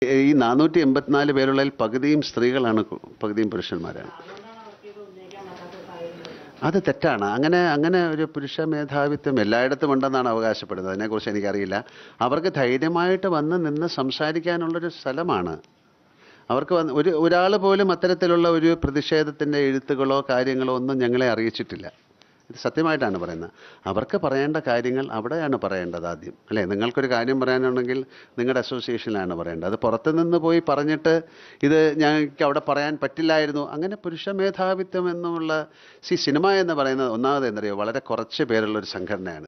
ഈ നാനൂറ്റി എൺപത്തിനാല് പേരുള്ളതിൽ പകുതിയും സ്ത്രീകളാണ് കു- പകുതിയും പുരുഷന്മാരാണ് അത് തെറ്റാണ് അങ്ങനെ അങ്ങനെ ഒരു പുരുഷ മേധാവിത്വം എല്ലായിടത്തും ഉണ്ടെന്നാണ് അവകാശപ്പെടുന്നത് അതിനെക്കുറിച്ച് എനിക്കറിയില്ല അവർക്ക് ധൈര്യമായിട്ട് വന്ന് നിന്ന് സംസാരിക്കാനുള്ളൊരു സ്ഥലമാണ് അവർക്ക് വന്ന് ഒരു ഒരാൾ പോലും അത്തരത്തിലുള്ള ഒരു പ്രതിഷേധത്തിൻ്റെ എഴുത്തുകളോ കാര്യങ്ങളോ ഒന്നും ഞങ്ങളെ അറിയിച്ചിട്ടില്ല ഇത് സത്യമായിട്ടാണ് പറയുന്നത് അവർക്ക് പറയേണ്ട കാര്യങ്ങൾ അവിടെയാണ് പറയേണ്ടത് ആദ്യം അല്ലേ നിങ്ങൾക്കൊരു കാര്യം പറയാനുണ്ടെങ്കിൽ നിങ്ങളുടെ അസോസിയേഷനിലാണ് പറയേണ്ടത് അത് പുറത്ത് നിന്ന് പോയി പറഞ്ഞിട്ട് ഇത് ഞങ്ങൾക്ക് അവിടെ പറയാൻ പറ്റില്ലായിരുന്നു അങ്ങനെ പുരുഷ മേധാവിത്വം എന്നുള്ള സി സിനിമ എന്ന് പറയുന്നത് ഒന്നാമത് എന്തറിയോ വളരെ കുറച്ച് പേരുള്ള ഒരു സംഘടനയാണ്